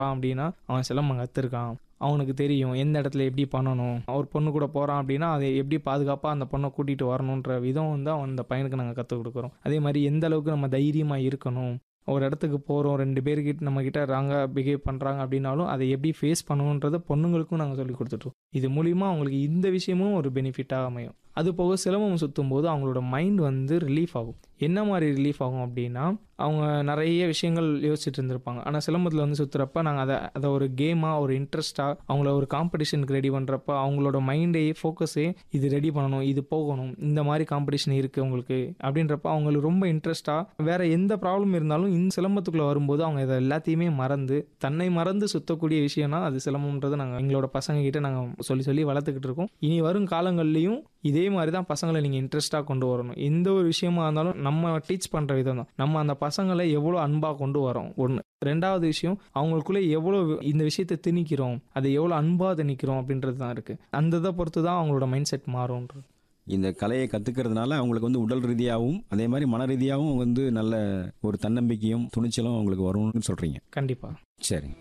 அப்படின்னா அவன் சிலம்பம் கற்றுருக்கான் அவனுக்கு தெரியும் எந்த இடத்துல எப்படி பண்ணணும் அவர் பொண்ணு கூட போகிறான் அப்படின்னா அதை எப்படி பாதுகாப்பாக அந்த பொண்ணை கூட்டிகிட்டு வரணுன்ற விதம் வந்து அவன் அந்த பையனுக்கு நாங்கள் கற்றுக் கொடுக்குறோம் அதே மாதிரி எந்த அளவுக்கு நம்ம தைரியமாக இருக்கணும் ஒரு இடத்துக்கு போகிறோம் ரெண்டு பேர்கிட்ட நம்ம கிட்ட ராங்காக பிஹேவ் பண்ணுறாங்க அப்படின்னாலும் அதை எப்படி ஃபேஸ் பண்ணணுன்றதை பொண்ணுங்களுக்கும் நாங்கள் சொல்லி கொடுத்துட்ருக்கோம் இது மூலிமா அவங்களுக்கு இந்த விஷயமும் ஒரு பெனிஃபிட்டாக அமையும் அது போக சிலம்பம் சுற்றும் போது அவங்களோட மைண்ட் வந்து ரிலீஃப் ஆகும் என்ன மாதிரி ரிலீஃப் ஆகும் அப்படின்னா அவங்க நிறைய விஷயங்கள் யோசிச்சுட்டு இருந்திருப்பாங்க ஆனால் சிலம்பத்தில் வந்து சுற்றுறப்ப நாங்கள் அதை அதை ஒரு கேமாக ஒரு இன்ட்ரெஸ்ட்டாக அவங்கள ஒரு காம்படிஷனுக்கு ரெடி பண்ணுறப்ப அவங்களோட மைண்டே ஃபோக்கஸே இது ரெடி பண்ணணும் இது போகணும் இந்த மாதிரி காம்படிஷன் இருக்குது உங்களுக்கு அப்படின்றப்ப அவங்களுக்கு ரொம்ப இன்ட்ரெஸ்ட்டாக வேற எந்த ப்ராப்ளம் இருந்தாலும் இந்த சிலம்பத்துக்குள்ளே வரும்போது அவங்க இதை எல்லாத்தையுமே மறந்து தன்னை மறந்து சுத்தக்கூடிய விஷயம்னா அது சிலம்பம்ன்றது நாங்கள் எங்களோட பசங்க கிட்ட நாங்கள் சொல்லி சொல்லி வளர்த்துக்கிட்டு இருக்கோம் இனி வரும் காலங்கள்லையும் இதே மாதிரி தான் பசங்களை நீங்கள் இன்ட்ரெஸ்ட்டாக கொண்டு வரணும் எந்த ஒரு விஷயமா இருந்தாலும் நம்ம டீச் பண்ணுற விதம் தான் நம்ம அந்த பசங்களை எவ்வளோ அன்பாக கொண்டு வரோம் ஒன்று ரெண்டாவது விஷயம் அவங்களுக்குள்ளே எவ்வளோ இந்த விஷயத்தை திணிக்கிறோம் அதை எவ்வளோ அன்பாக திணிக்கிறோம் அப்படின்றது தான் இருக்குது அந்த இதை பொறுத்து தான் அவங்களோட மைண்ட் செட் மாறும்ன்றது இந்த கலையை கற்றுக்கிறதுனால அவங்களுக்கு வந்து உடல் ரீதியாகவும் அதே மாதிரி மன ரீதியாகவும் வந்து நல்ல ஒரு தன்னம்பிக்கையும் துணிச்சலும் அவங்களுக்கு வரும்னு சொல்கிறீங்க கண்டிப்பாக சரிங்க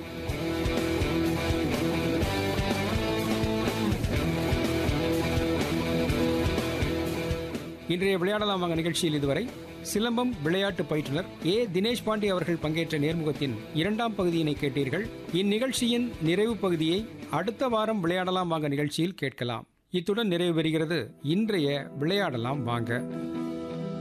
இன்றைய விளையாடலாம் வாங்க நிகழ்ச்சியில் இதுவரை சிலம்பம் விளையாட்டு பயிற்றுனர் ஏ தினேஷ் பாண்டி அவர்கள் பங்கேற்ற நேர்முகத்தின் இரண்டாம் பகுதியினை கேட்டீர்கள் இந்நிகழ்ச்சியின் நிறைவு பகுதியை அடுத்த வாரம் விளையாடலாம் வாங்க நிகழ்ச்சியில் கேட்கலாம் இத்துடன் நிறைவு பெறுகிறது இன்றைய விளையாடலாம் வாங்க